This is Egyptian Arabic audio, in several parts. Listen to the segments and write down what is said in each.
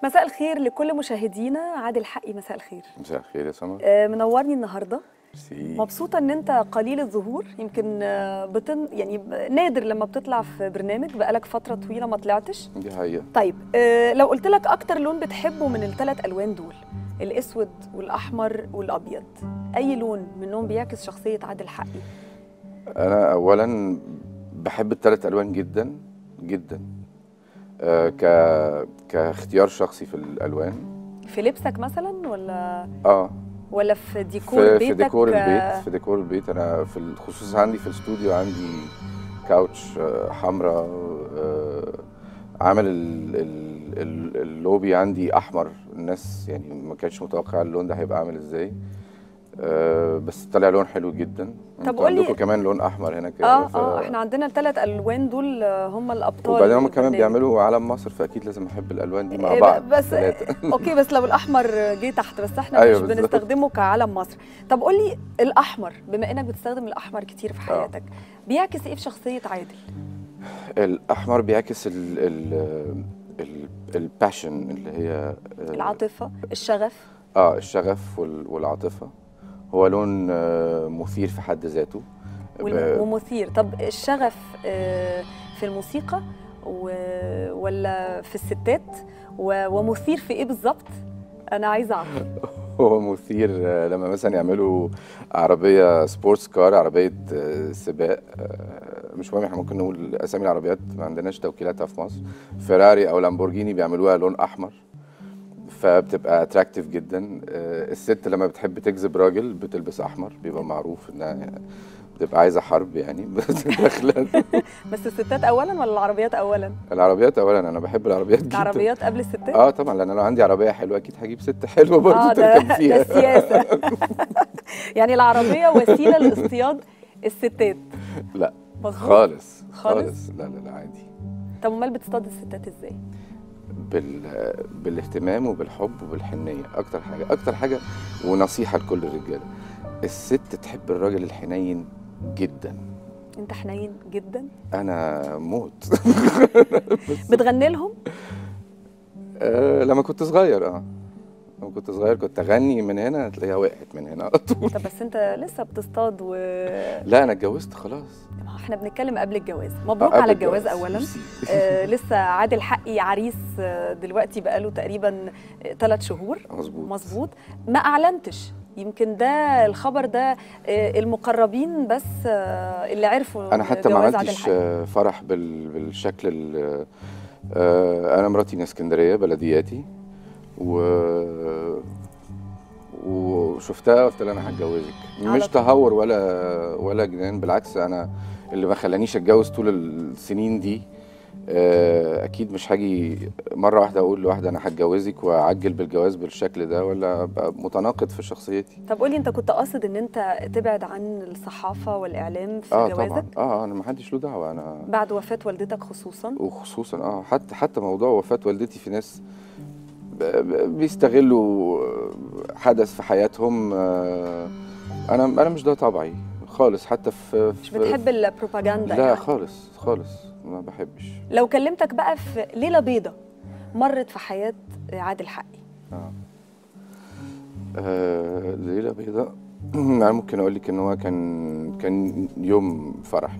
مساء الخير لكل مشاهدينا عادل حقي مساء الخير مساء الخير يا سمر آه، منورني النهارده ميرسي. مبسوطه ان انت قليل الظهور يمكن آه، بتن يعني ب- نادر لما بتطلع في برنامج بقالك فتره طويله ما طلعتش دي حقيقة طيب آه، لو قلت لك اكتر لون بتحبه من الثلاث الوان دول الاسود والاحمر والابيض اي لون منهم بيعكس شخصيه عادل حقي أنا أولا بحب الثلاث ألوان جدا جدا آه ك كاختيار شخصي في الألوان في لبسك مثلا ولا اه ولا في ديكور في, بيتك في ديكور آه، البيت في ديكور البيت أنا في الخصوص عندي في الاستوديو عندي كاوتش آه حمراء آه عامل ال ال ال اللوبي عندي أحمر الناس يعني ما كانتش متوقع اللون ده هيبقى عامل ازاي آه بس طلع لون حلو جدا انتوا قولي- عندكم كمان لون احمر هنا كده اه ف- اه احنا عندنا الثلاث الوان دول آه، هم الابطال وبعدين هم كمان البرنامج. بيعملوا علم مصر فاكيد لازم احب الالوان دي مع إيه، بعض بس ثلاثة. اوكي بس لو الاحمر جه تحت بس احنا أيوة مش بالظبط. بنستخدمه كعلم مصر طب قول لي الاحمر بما انك بتستخدم الاحمر كتير في آه. حياتك بيعكس ايه في شخصيه عادل الاحمر بيعكس ال ال ال الباشن اللي هي آه، العاطفه الشغف اه الشغف وال- والعاطفه هو لون آه، مثير في حد ذاته والم- ب- ومثير طب الشغف آه، في الموسيقى و- ولا في الستات و- ومثير في ايه بالظبط انا عايزه اعرف هو مثير آه، لما مثلا يعملوا عربيه سبورتس كار عربيه آه، سباق آه، مش مهم احنا ممكن نقول اسامي العربيات ما عندناش توكيلاتها في مصر فيراري او لامبورجيني بيعملوها لون احمر فبتبقى اتراكتيف جدا آه، الست لما بتحب تجذب راجل بتلبس احمر بيبقى معروف انها بتبقى عايزه حرب يعني بس داخله بس الستات اولا ولا العربيات اولا العربيات اولا انا بحب العربيات جدا العربيات قبل الستات اه طبعا لان لو عندي عربيه حلوه اكيد هجيب ست حلوه برضه اه ده تركب فيها ده السياسه يعني العربيه وسيله لاصطياد الستات لا مظبوط خالص خالص؟ خالص لا لا لا عادي طب امال بتصطاد الستات ازاي بال... بالاهتمام وبالحب وبالحنيه اكتر حاجه اكتر حاجه ونصيحه لكل الرجاله الست تحب الراجل الحنين جدا انت حنين جدا انا موت بتغني لهم آه لما كنت صغير اه لما كنت صغير كنت اغني من هنا تلاقيها وقعت من هنا على طول طب بس انت لسه بتصطاد و لا انا اتجوزت خلاص ما هو احنا بنتكلم قبل الجواز آه، مبروك قبل على الجواز اولا ميرسي. آه لسه عادل حقي عريس آه دلوقتي بقاله تقريبا ثلاث شهور مظبوط مظبوط ما اعلنتش يمكن ده الخبر ده آه المقربين بس آه اللي عرفوا انا حتى ما جواز عادل عملتش حقي. آه، فرح بال... بالشكل ال... آه، انا مراتي من اسكندريه بلدياتي و وشفتها قلت لها انا هتجوزك على مش طول. تهور ولا ولا جنان بالعكس انا اللي ما خلانيش اتجوز طول السنين دي آه، اكيد مش هاجي مره واحده اقول لواحده انا هتجوزك واعجل بالجواز بالشكل ده ولا ابقى متناقض في شخصيتي طب قولي انت كنت قاصد ان انت تبعد عن الصحافه والاعلام في اه جوازك طبعا اه انا ما حدش له دعوه انا بعد وفاه والدتك خصوصا وخصوصا اه حتى حتى موضوع وفاة والدتي في ناس ب- ب- بيستغلوا حدث في حياتهم آه، انا انا مش ده طبعي خالص حتى في, مش في بتحب البروباجندا لا يعني. خالص خالص ما بحبش لو كلمتك بقى في ليله بيضة مرت في حياه عادل حقي اه آه، ليلة بيضاء انا ممكن اقول لك ان هو كان كان يوم فرحي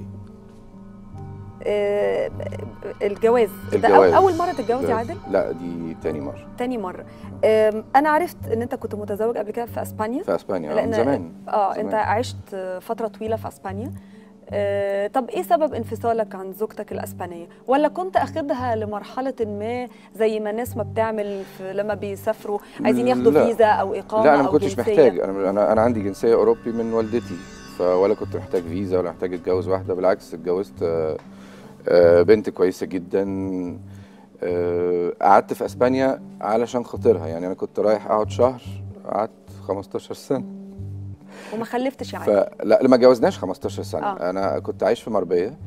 آه، الجواز ده الجواز. أو- اول مره تتجوز يا عادل لا دي تاني مرة تاني مره آم، انا عرفت ان انت كنت متزوج قبل كده في اسبانيا في اسبانيا آه، لأن- من زمان اه زمان. انت عشت فتره طويله في اسبانيا آه، طب ايه سبب انفصالك عن زوجتك الاسبانيه ولا كنت اخدها لمرحله ما زي ما الناس ما بتعمل في لما بيسافروا عايزين ياخدوا لا. فيزا او اقامه لا انا ما او كنتش جنسية. محتاج انا انا انا عندي جنسيه اوروبي من والدتي فولا كنت محتاج فيزا ولا محتاج اتجوز واحده بالعكس اتجوزت آه، آه، بنت كويسه جدا آه، قعدت في اسبانيا علشان خاطرها يعني انا كنت رايح اقعد شهر قعدت 15 سنه وما خلفتش يا عادل فلا ما اتجوزناش 15 سنه آه. آه. انا كنت عايش في مربيه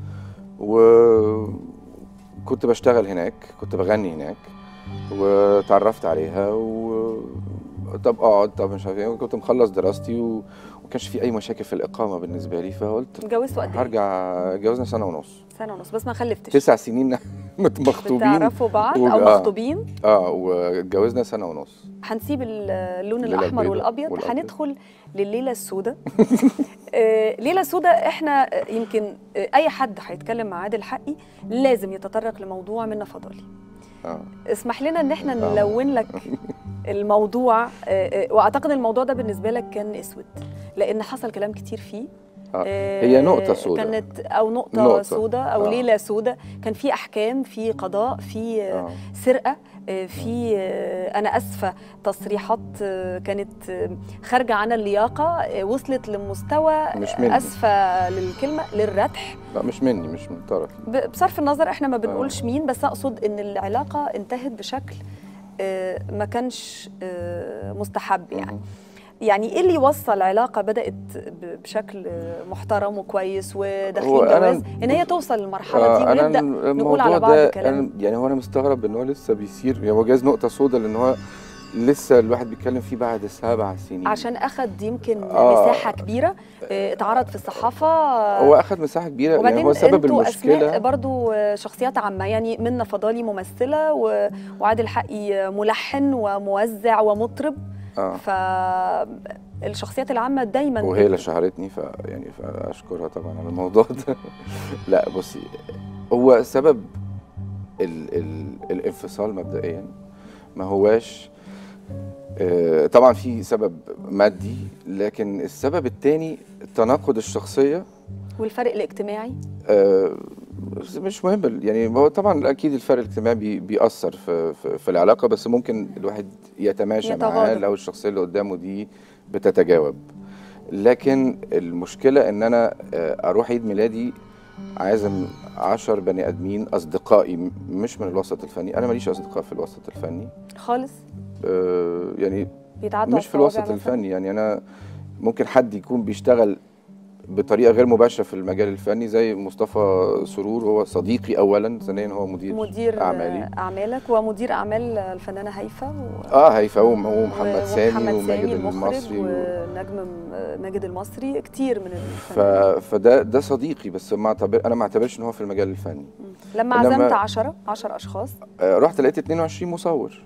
وكنت بشتغل هناك كنت بغني هناك وتعرفت عليها و طب اقعد طب مش عارف ايه كنت مخلص دراستي و... وما كانش في اي مشاكل في الاقامه بالنسبه لي فقلت اتجوزتوا قد ايه؟ هرجع اتجوزنا سنه ونص سنه ونص بس ما خلفتش تسع سنين مخطوبين بتعرفوا بعض و- او آه. مخطوبين اه واتجوزنا سنه ونص هنسيب ال- اللون الليلة الاحمر البيضاء والابيض والأبيض. هندخل لليله السوداء آه، ليله سوداء احنا آه، يمكن آه، اي حد هيتكلم مع عادل حقي لازم يتطرق لموضوع منا فضالي اه اسمح لنا ان احنا آه. نلون لك الموضوع آه، آه، واعتقد الموضوع ده بالنسبه لك كان اسود لان حصل كلام كتير فيه آه. آه، هي نقطة سوداء. كانت او نقطه, نقطة. سوداء او آه. ليله سوداء كان في احكام في قضاء في آه، آه. سرقه آه، في آه، انا اسفه تصريحات آه، كانت آه، خارجه عن اللياقه آه، وصلت لمستوى مش مني. اسفه للكلمه للردح لا مش مني مش من طرفي ب- بصرف النظر احنا ما بنقولش مين بس اقصد ان العلاقه انتهت بشكل آه، ما كانش آه، مستحب يعني مهم. يعني ايه اللي يوصل علاقه بدات ب- بشكل آه، محترم وكويس هو وداخلين أنا- جواز ان هي توصل للمرحله دي آه، أنا ونبدا الموضوع نقول على بعض ده كلام. أنا يعني هو انا مستغرب ان هو لسه بيصير يعني هو جايز نقطه سوداء لان هو لسه الواحد بيتكلم فيه بعد سبع سنين عشان اخد يمكن آه. مساحه كبيره آه، اتعرض في الصحافه هو اخذ مساحه كبيره يعني وبعدين هو سبب انتوا المشكله اسماء برضو آه، شخصيات عامه يعني منا فضالي ممثله و- وعادل حقي ملحن وموزع ومطرب اه فالشخصيات العامه دايما وهي اللي شهرتني ف يعني فاشكرها طبعا على الموضوع ده لا بصي هو سبب ال ال الانفصال مبدئيا ما هواش آه، طبعا في سبب مادي لكن السبب الثاني تناقض الشخصيه والفرق الاجتماعي آه، مش مهم يعني هو طبعا اكيد الفرق الاجتماعي بي- بيأثر في, في, في العلاقه بس ممكن الواحد يتماشى معاه يتغاضى. لو الشخصيه اللي قدامه دي بتتجاوب لكن المشكله ان انا آه، اروح عيد ميلادي عازم عشر بني ادمين اصدقائي م- مش من الوسط الفني انا ماليش اصدقاء في الوسط الفني خالص آه، يعني بيتعدوا مش في على الوسط الصوابع مثلاً. الفني يعني انا ممكن حد يكون بيشتغل بطريقه غير مباشره في المجال الفني زي مصطفى سرور هو صديقي اولا ثانيا هو مدير, مدير اعمالي آه، اعمالك ومدير اعمال الفنانه هيفا و... اه هيفا هو هو محمد سامي ومحمد وماجد المخرج المصري و... ونجم م- ماجد المصري كتير من ف... الفنانين فده ده صديقي بس ما اعتبر انا ما اعتبرش ان هو في المجال الفني لما إنما- عزمت 10 10 اشخاص آه رحت لقيت 22 مصور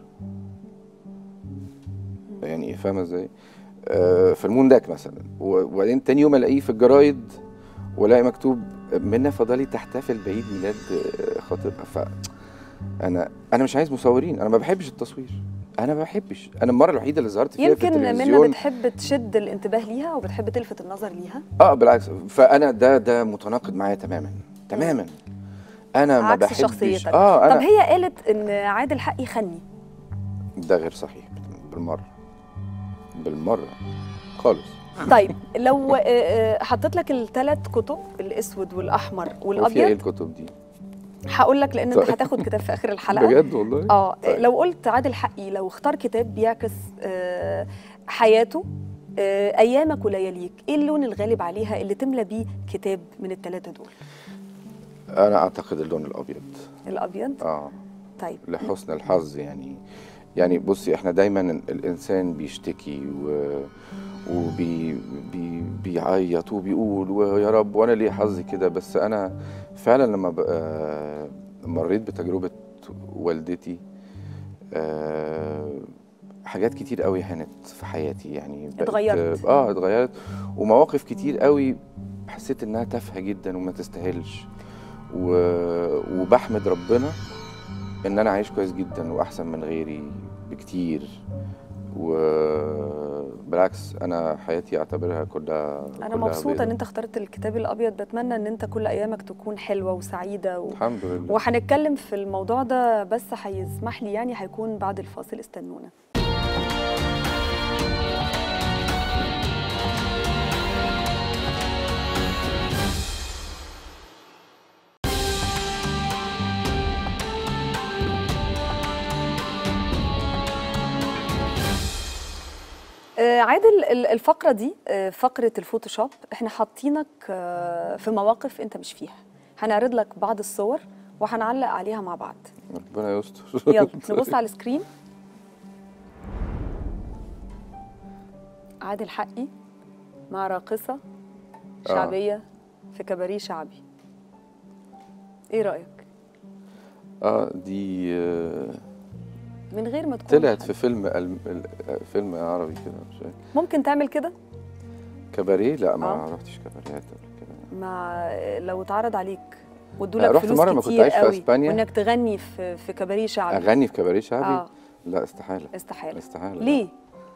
يعني فاهمه ازاي آه في المونداك مثلا و- وبعدين تاني يوم الاقيه في الجرايد والاقي مكتوب منى فضلي تحتفل بعيد ميلاد آه، خطيبها ف انا انا مش عايز مصورين انا ما بحبش التصوير انا ما بحبش انا المره الوحيده اللي ظهرت فيها في يمكن منى التلفزيون بتحب تشد الانتباه ليها وبتحب تلفت النظر ليها اه بالعكس فانا ده ده متناقض معايا تماما تماما انا ما عكس بحبش شخصيتك اه طب انا هي قالت ان عادل حقي خني ده غير صحيح بالمره بالمره خالص طيب لو آه، آه، حطيت لك الثلاث كتب الاسود والاحمر وفيها ايه والابيض الكتب دي هقول لك لان انت طيب. هتاخد كتاب في اخر الحلقه بجد والله اه طيب. لو قلت عادل حقي لو اختار كتاب بيعكس آه، حياته آه، ايامك ولياليك ايه اللون الغالب عليها اللي تملى بيه كتاب من الثلاثه دول انا اعتقد اللون الابيض الابيض اه طيب لحسن الحظ يعني يعني بصي احنا دايما الانسان بيشتكي و وبي بي بيعيط وبيقول ويا رب وانا ليه حظي كده بس انا فعلا لما بقى مريت بتجربه والدتي آه، حاجات كتير قوي هانت في حياتي يعني بقت- اتغيرت. اه اتغيرت ومواقف كتير قوي حسيت انها تافهه جدا وما تستاهلش و... وبحمد ربنا ان انا عايش كويس جدا واحسن من غيري بكتير وبالعكس انا حياتي اعتبرها كلها انا كلها مبسوطه بيضة. ان انت اخترت الكتاب الابيض بتمنى ان انت كل ايامك تكون حلوه وسعيده و... الحمد لله وهنتكلم في الموضوع ده بس هيسمح لي يعني هيكون بعد الفاصل استنونا آه، عادل ال- الفقرة دي آه، فقرة الفوتوشوب احنا حاطينك آه، في مواقف انت مش فيها هنعرض لك بعض الصور وهنعلق عليها مع بعض ربنا يستر يلا نبص على السكرين عادل حقي مع راقصة شعبية في كباريه شعبي ايه رأيك؟ اه دي آه من غير ما تكون طلعت حد. في فيلم الم... ال- فيلم عربي كده مش فاكر ممكن تعمل كده كباريه لا ما آه. رحتش كباريهات قبل كده مع لو اتعرض عليك آه، وادولك رحت فلوس مرة ما كنت كتير عايش في قوي أسبانيا. وانك تغني في في كباريه شعبي اغني في كباريه شعبي اه لا استحاله استحاله استحاله ليه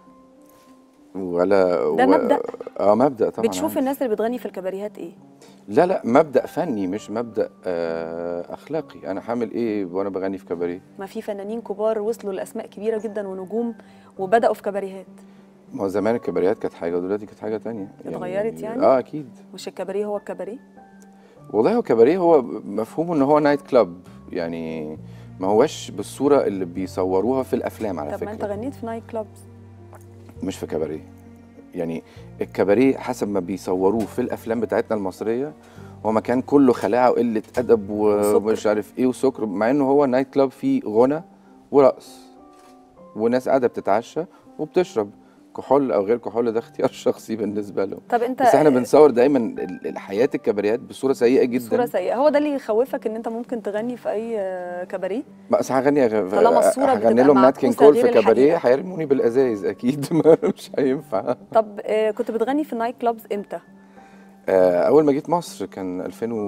ولا ده و... مبدأ؟ اه مبدا طبعا بتشوف عندي. الناس اللي بتغني في الكباريهات ايه لا لا مبدا فني مش مبدا آه اخلاقي انا هعمل ايه وانا بغني في كباريه ما في فنانين كبار وصلوا لاسماء كبيره جدا ونجوم وبداوا في كباريهات ما هو زمان الكباريات كانت حاجه ودلوقتي كانت حاجه تانية اتغيرت يعني؟ اه اكيد مش الكباريه هو الكباريه والله هو كباريه هو مفهومه ان هو نايت كلاب يعني ما هوش بالصوره اللي بيصوروها في الافلام على طب ما انت فكره غنيت في نايت كلابز مش في كباريه يعني الكباريه حسب ما بيصوروه في الافلام بتاعتنا المصريه هو مكان كله خلاعه وقله ادب ومش وسكر. عارف ايه وسكر مع انه هو نايت كلاب فيه غنى ورقص وناس قاعده بتتعشى وبتشرب كحول او غير كحول ده اختيار شخصي بالنسبه لهم طب انت بس احنا بنصور دايما ال- ال- حياه الكباريات بصوره سيئه جدا صوره سيئه هو ده اللي يخوفك ان انت ممكن تغني في اي آه، كباريه بس هغني أغ- طالما الصورة هغني بتبقى لهم نات كينج معكوسة كول في غير كباريه الحقيقة. هيرموني بالازايز اكيد ما- مش هينفع طب آه، كنت بتغني في النايت كلابز امتى آه، اول ما جيت مصر كان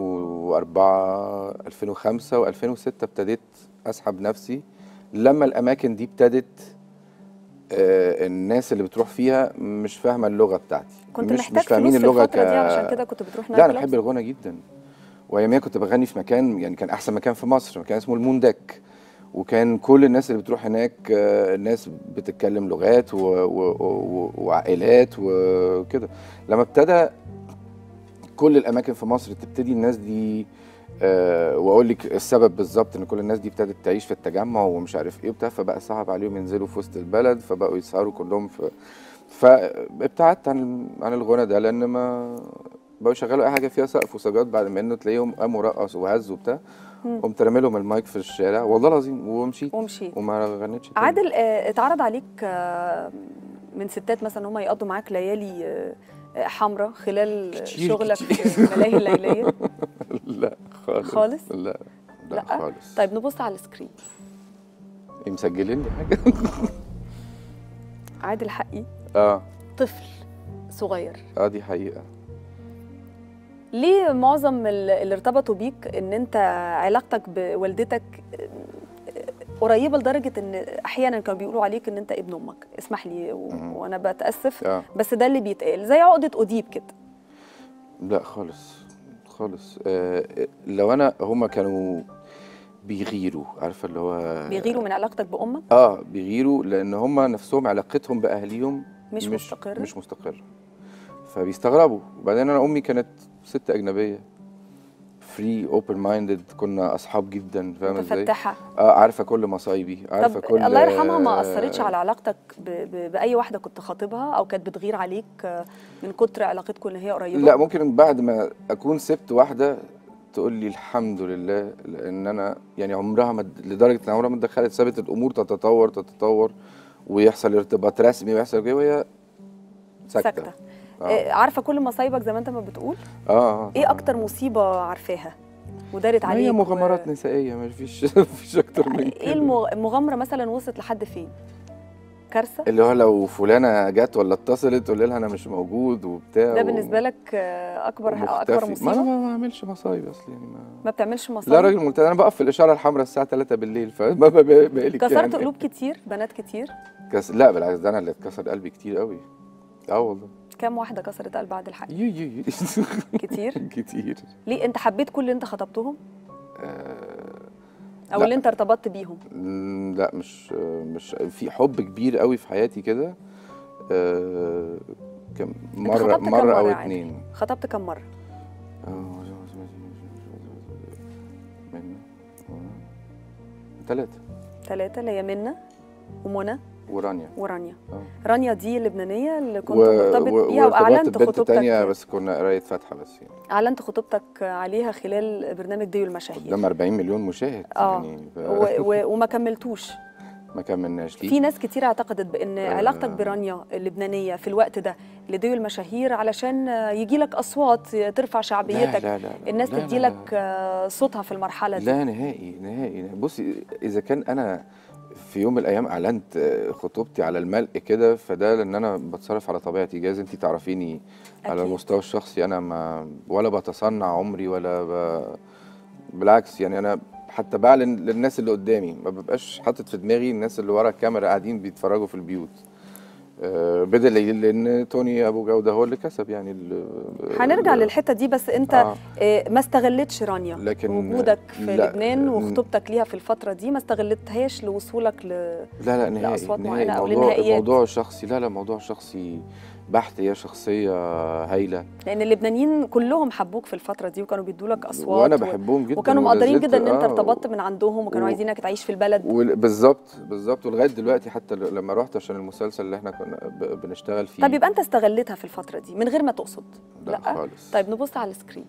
2004 2005 و2006 ابتديت اسحب نفسي لما الاماكن دي ابتدت آه، الناس اللي بتروح فيها مش فاهمه اللغه بتاعتي كنت مش محتاج مش فاهمين فلوس في اللغه الفتره دي علشان كده كنت بتروح نايت لا انا كلابز بحب الغنى جدا واياميها كنت بغني في مكان يعني كان احسن مكان في مصر مكان اسمه الموندك وكان كل الناس اللي بتروح هناك آه، الناس بتتكلم لغات و... و... و... وعائلات وكده لما ابتدى كل الاماكن في مصر تبتدي الناس دي أه واقول لك السبب بالظبط ان كل الناس دي ابتدت تعيش في التجمع ومش عارف ايه وبتاع فبقى صعب عليهم ينزلوا في وسط البلد فبقوا يسهروا كلهم في فابتعدت عن عن الغنى ده لان ما بقوا يشغلوا اي حاجه فيها سقف وسجاد بعد ما انه تلاقيهم قاموا رقصوا وهزوا وبتاع مم. قمت رامي لهم المايك في الشارع والله العظيم ومشيت ومشيت وما غنيتش تاني. عادل آه، اتعرض عليك آه، من ستات مثلا هم يقضوا معاك ليالي آه، آه، حمراء خلال كتير شغلك كتير. في الملاهي الليليه لا خالص خالص؟ لا لا, لا؟ خالص طيب نبص على السكرين إيه، مسجلين لي حاجه عادل حقي اه طفل صغير اه دي حقيقه ليه معظم ال- اللي ارتبطوا بيك ان انت علاقتك بوالدتك قريبه لدرجه ان احيانا كانوا بيقولوا عليك ان انت ابن امك اسمح لي و... مم. وانا بتاسف اه بس ده اللي بيتقال زي عقده اديب كده لا خالص خالص آه لو انا هما كانوا بيغيروا عارفه اللي هو بيغيروا من علاقتك بامك اه بيغيروا لان هما نفسهم علاقتهم باهاليهم مش مش مستقرة؟ مش مستقره فبيستغربوا وبعدين انا امي كانت ست اجنبيه فري اوبن مايندد كنا اصحاب جدا فاهمه ازاي متفتحه اه عارفه كل مصايبي عارفه طب كل الله يرحمها ما آه، اثرتش على علاقتك ب... ب... باي واحده كنت خاطبها او كانت بتغير عليك آه، من كتر علاقتكم ان هي قريبه لا ممكن بعد ما اكون سبت واحده تقول لي الحمد لله لان انا يعني عمرها ما لدرجه ان عمرها ما اتدخلت سابت الامور تتطور تتطور ويحصل ارتباط رسمي ويحصل كده وهي ساكته ساكته اه آه، عارفه كل مصايبك زي ما انت ما بتقول اه ايه اكتر مصيبه عارفاها ودارت ما عليك هي و- مغامرات نسائيه ما فيش ما فيش اكتر من ايه كده المغ- المغامره مثلا وصلت لحد فين كارثه اللي هو لو فلانه جت ولا اتصلت تقول لها انا مش موجود وبتاع ده و- بالنسبه لك آه، اكبر ومختفي. اكبر ما مصيبه انا ما بعملش مصايب اصلا يعني ما ما بتعملش مصايب لا راجل ملتزم انا بقف في الاشاره الحمراء الساعه 3 بالليل فما بقالي كسرت قلوب كتير بنات كتير كس... لا بالعكس ده انا اللي اتكسر قلبي كتير قوي اه والله كام واحده كسرت قلب عادل حقي يو يو يو. كتير كتير ليه انت حبيت كل اللي انت خطبتهم آه... او لا. اللي انت ارتبطت بيهم م، لا مش مش في حب كبير قوي في حياتي كده آه... كم مره خطبت كام مره او مرة عادي؟ اتنين خطبت كم مره ثلاثة ثلاثه اللي هي منى ومنى ورانيا ورانيا اه رانيا دي اللبنانيه اللي كنت و- مرتبط و- بيها وارتبطت واعلنت ببنت خطوبتك تانية بس كنا قراية فاتحة بس يعني اعلنت خطوبتك عليها خلال برنامج ديو المشاهير قدام 40 مليون مشاهد اه يعني ف... و... و... وما كملتوش ما كملناش ليه في ناس كتير اعتقدت بان آه. علاقتك برانيا اللبنانيه في الوقت ده لديو المشاهير علشان يجي لك اصوات ترفع شعبيتك لا لا لا الناس لا لا تدي لا. لك آه، صوتها في المرحله دي لا نهائي نهائي بصي اذا كان انا في يوم من الايام اعلنت آه، خطوبتي على الملء كده فده لان انا بتصرف على طبيعتي جايز انت تعرفيني على أكيد. المستوى الشخصي انا ما ولا بتصنع عمري ولا ب... بالعكس يعني انا حتى بعلن للناس اللي قدامي ما ببقاش حاطط في دماغي الناس اللي ورا الكاميرا قاعدين بيتفرجوا في البيوت آه، بدليل ان توني ابو جوده هو اللي كسب يعني ال- هنرجع ال- للحته دي بس انت آه. آه، ما استغلتش رانيا لكن- وجودك في لا، لبنان ن- وخطوبتك ليها في الفتره دي ما استغلتها لوصولك ل لا لا نهائي لأصوات نهائي معينة أو موضوع لنهائيات. موضوع شخصي لا لا موضوع شخصي بحت هي شخصية هايلة لان اللبنانيين كلهم حبوك في الفتره دي وكانوا بيدوا لك اصوات وأنا و- بحبهم جدا وكانوا ولا مقدرين زلت- جدا ان انت آه، ارتبطت من عندهم وكانوا و- عايزينك تعيش في البلد وال- بالظبط بالظبط ولغاية دلوقتي حتى ل- لما رحت عشان المسلسل اللي احنا كنا ب- بنشتغل فيه طب يبقى انت استغلتها في الفتره دي من غير ما تقصد لا, خالص طيب نبص على السكرين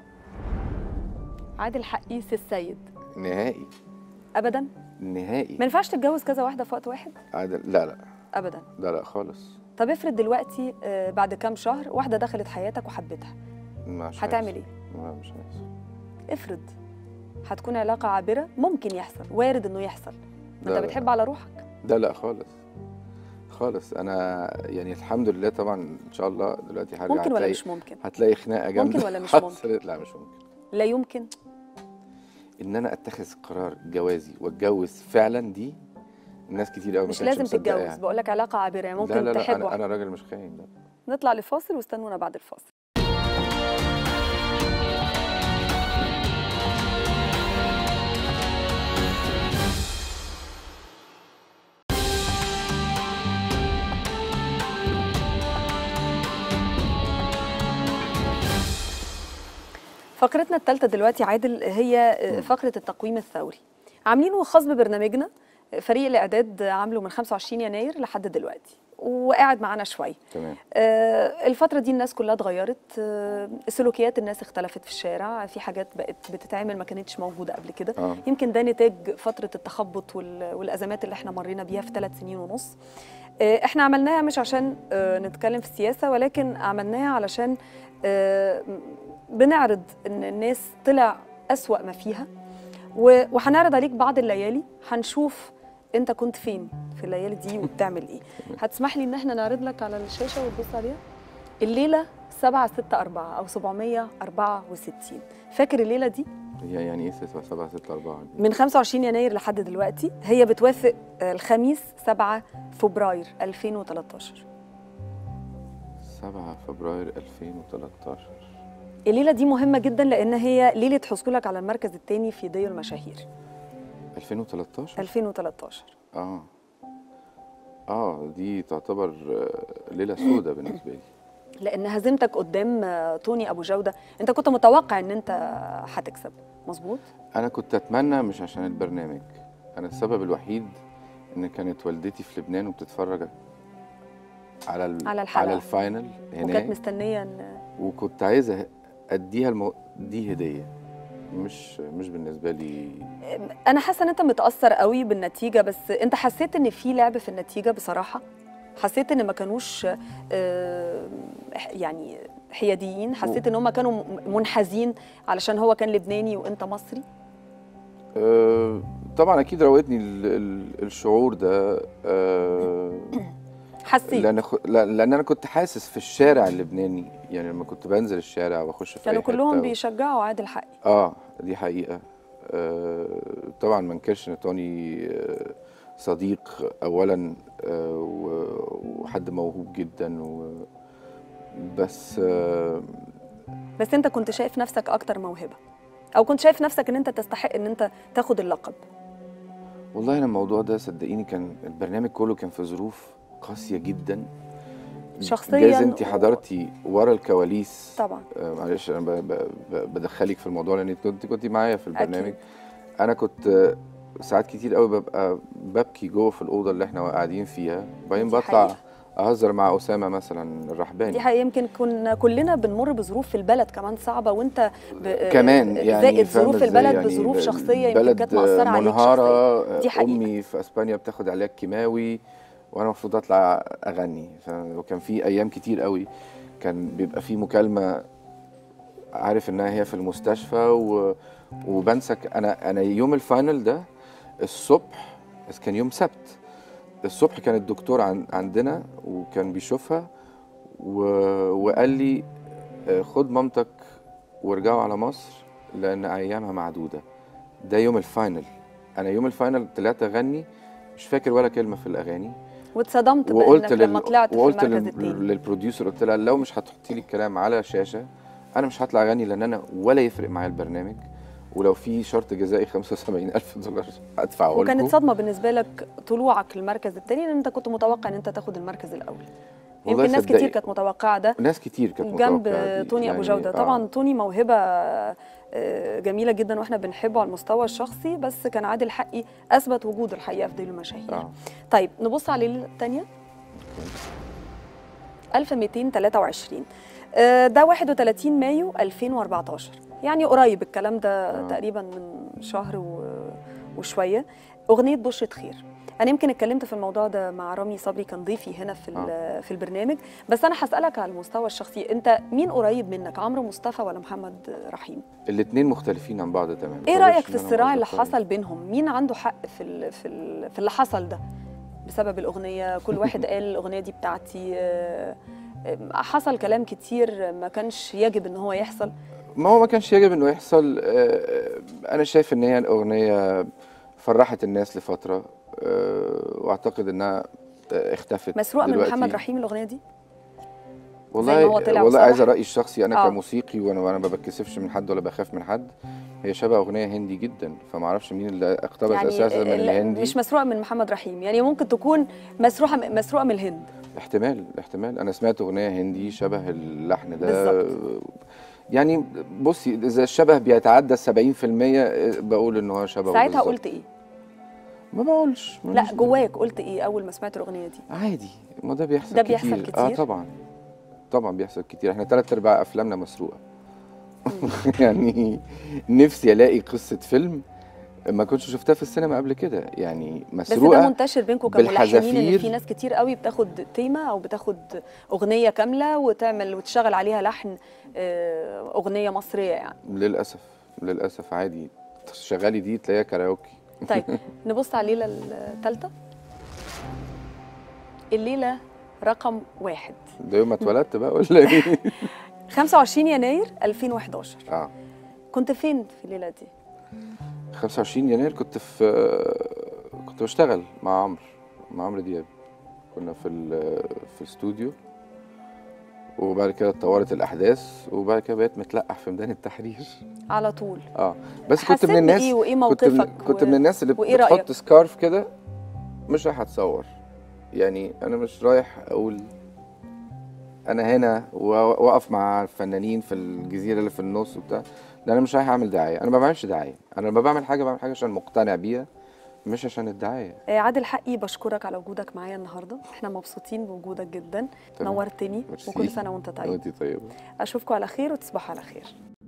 عادل حقيس السيد نهائي ابدا نهائي ما ينفعش تتجوز كذا واحده في وقت واحد عادل لا لا ابدا لا لا خالص طب افرض دلوقتي آه، بعد كام شهر واحده دخلت حياتك وحبتها مش هتعمل هيحصل. ايه لا مش هيحصل افرض هتكون علاقه عابره ممكن يحصل وارد انه يحصل ما لا، انت لا. بتحب على روحك لا لا خالص خالص انا يعني الحمد لله طبعا ان شاء الله دلوقتي هرجع ممكن ولا هتلاقي مش ممكن هتلاقي خناقه جامده ولا مش ممكن؟ حصلت. لا مش ممكن لا يمكن ان انا اتخذ قرار جوازي واتجوز فعلا دي ناس كتير قوي ما مش كانتش لازم مصدقة تتجوز يعني. بقول لك علاقه عابره يعني ممكن لا لا لا تحب انا واحد. انا راجل مش خاين لا نطلع لفاصل واستنونا بعد الفاصل فقرتنا الثالثة دلوقتي عادل هي فقرة التقويم الثوري عاملينه خاص ببرنامجنا فريق الإعداد عامله من 25 يناير لحد دلوقتي وقاعد معانا شوية تمام آه، الفترة دي الناس كلها اتغيرت آه، سلوكيات الناس اختلفت في الشارع في حاجات بقت بتتعمل ما كانتش موجودة قبل كده اه يمكن ده نتاج فترة التخبط وال- والأزمات اللي احنا مرينا بيها في ثلاث سنين ونص آه، احنا عملناها مش عشان آه، نتكلم في السياسة ولكن عملناها علشان آه، بنعرض ان الناس طلع أسوأ ما فيها و- وهنعرض عليك بعض الليالي هنشوف انت كنت فين في الليالي دي وبتعمل ايه هتسمح لي ان احنا نعرض لك على الشاشة وتبص عليها الليلة 764 أو 764 فاكر الليلة دي؟ هي يعني ايه 6 7 6 4 من 25 يناير لحد دلوقتي هي بتوافق آه، الخميس 7 فبراير 2013 7 فبراير 2013 الليلة دي مهمة جدا لأن هي ليلة حصولك على المركز الثاني في ديو المشاهير 2013 2013 اه اه دي تعتبر آه، ليله سودة بالنسبه لي لأن هزيمتك قدام آه، توني أبو جودة أنت كنت متوقع أن أنت هتكسب مظبوط؟ انا كنت اتمنى مش عشان البرنامج انا السبب الوحيد ان كانت والدتي في لبنان وبتتفرج على ال... على الحلقة. على الفاينل وكانت هناك مستنية إن وكنت عايزه اديها المو... دي هديه مش مش بالنسبه لي انا حاسه ان انت متاثر قوي بالنتيجه بس انت حسيت ان في لعب في النتيجه بصراحه حسيت ان ما كانوش آه، يعني حياديين حسيت ان هم كانوا م- منحازين علشان هو كان لبناني وانت مصري أه طبعا اكيد راودني ال... ال... الشعور ده أه حسيت لان خ... لا- لان انا كنت حاسس في الشارع اللبناني يعني لما كنت بنزل الشارع واخش في كانوا أي حتة كلهم و... بيشجعوا عادل حقي اه دي حقيقة آه طبعا ما انكرش ان توني آه صديق اولا آه و- وحد موهوب جدا و بس آه بس انت كنت شايف نفسك اكتر موهبه او كنت شايف نفسك ان انت تستحق ان انت تاخد اللقب والله انا الموضوع ده صدقيني كان البرنامج كله كان في ظروف قاسية جدا شخصياً جايز انت و- حضرتي ورا الكواليس طبعا آه، معلش انا ب- ب- ب- بدخلك في الموضوع لان انت كنت كنت معايا في البرنامج أكيد. انا كنت آه، ساعات كتير قوي ببقى ببكي جوه في الاوضه اللي احنا قاعدين فيها وبعدين دي بطلع حقيقة. اهزر مع اسامه مثلا الرحباني دي حقيقة يمكن كنا كلنا بنمر بظروف في البلد كمان صعبة وانت ب... كمان يعني زائد فاهمة ظروف إزاي؟ البلد يعني بظروف شخصية يمكن بلد كانت مأثرة عليك شخصيا منهارة دي حقيقة. امي في اسبانيا بتاخد علاج كيماوي وانا المفروض اطلع اغني ف- وكان في ايام كتير قوي كان بيبقى في مكالمه عارف انها هي في المستشفى و... وبنسى ك- انا انا يوم الفاينل ده الصبح بس كان يوم سبت الصبح كان الدكتور عن... عندنا وكان بيشوفها و... وقال لي آه، خد مامتك وارجعوا على مصر لان ايامها معدوده ده يوم الفاينل انا يوم الفاينل طلعت اغني مش فاكر ولا كلمه في الاغاني واتصدمت وقلت بانك لما طلعت في وقلت المركز لل... الثاني للبروديوسر قلت لها لو مش هتحطي لي الكلام على شاشه انا مش هطلع اغني لان انا ولا يفرق معايا البرنامج ولو في شرط جزائي 75000 دولار هدفعه وكانت لكم صدمة بالنسبة لك طلوعك المركز الثاني لان انت كنت متوقع ان انت تاخد المركز الاول والله يمكن ناس صدقي. كتير كانت متوقعة ده ناس كتير كانت وجنب متوقعة دي. توني ابو يعني جوده آه. طبعا توني موهبه آه، جميله جدا واحنا بنحبه على المستوى الشخصي بس كان عادل حقي اثبت وجوده الحقيقه في ديل المشاهير اه طيب نبص على الليله الثانيه 1223 آه، ده 31 مايو 2014 يعني قريب الكلام ده آه. تقريبا من شهر و- وشويه اغنيه بشرة خير انا يمكن اتكلمت في الموضوع ده مع رامي صبري كان ضيفي هنا في ال- في البرنامج بس انا هسالك على المستوى الشخصي انت مين قريب منك عمرو مصطفى ولا محمد رحيم الاثنين مختلفين عن بعض تماما ايه بلاش رايك في إن أنا الصراع اللي أقول لك حصل بينهم مين عنده حق في ال في ال في اللي حصل ده بسبب الاغنيه كل واحد قال الاغنيه دي بتاعتي آه، آه، حصل كلام كتير ما كانش يجب ان هو يحصل ما هو ما كانش يجب انه يحصل آه، انا شايف ان هي الاغنيه فرحت الناس لفتره آه، واعتقد انها آه، اختفت مسروقه من دلوقتي. محمد رحيم الاغنيه دي والله ما هو طلع والله عايز وصرح. رايي الشخصي انا آه. كموسيقي وانا وانا ما بتكسفش من حد ولا بخاف من حد هي شبه اغنيه هندي جدا فما اعرفش مين اللي اقتبس يعني اساسا من ال- الهندي مش مسروقه من محمد رحيم يعني ممكن تكون مسروقه مسروقه من الهند احتمال احتمال انا سمعت اغنيه هندي شبه اللحن ده بالظبط. يعني بصي اذا الشبه بيتعدى 70% بقول ان هو شبه ساعتها قلت ايه ما بقولش لا ماليش- جواك قلت ايه اول ما سمعت الاغنيه دي عادي ما ده بيحصل ده بيحصل كتير. اه كتير؟ طبعا طبعا بيحصل كتير احنا ثلاث ارباع افلامنا مسروقه يعني نفسي الاقي قصه فيلم ما كنتش شفتها في السينما قبل كده يعني بس ده مسروقه منتشر بينكم كملحنين ان بالحذافير. في ناس كتير قوي بتاخد تيمه او بتاخد اغنيه كامله وتعمل وتشتغل عليها لحن آه، اغنيه مصريه يعني للاسف للاسف عادي شغالي دي تلاقيها كاراوكي طيب نبص على الليله الثالثه الليله رقم واحد ده يوم ما اتولدت بقى ولا ايه 25 يناير 2011 اه كنت فين في الليله دي 25 يناير كنت في كنت بشتغل مع عمرو مع عمرو دياب كنا في ال- في الاستوديو وبعد كده اتطورت الاحداث وبعد كده بقيت متلقح في ميدان التحرير على طول اه بس كنت حسيت من الناس بايه وايه كنت من, موقفك كنت و- من الناس اللي وإيه بتحط رأيك؟ سكارف كده مش رايح اتصور يعني انا مش رايح اقول انا هنا و- واقف مع الفنانين في الجزيره اللي في النص وبتاع ده انا مش رايح اعمل دعايه انا ما بعملش دعايه انا لما بعمل حاجه بعمل حاجه عشان مقتنع بيها مش عشان الدعايه آه، عادل حقي بشكرك على وجودك معايا النهارده احنا مبسوطين بوجودك جدا تمام. نورتني ميرسي. وكل سنه وانت طيب وانتي طيبه اشوفكم على خير وتصبحوا على خير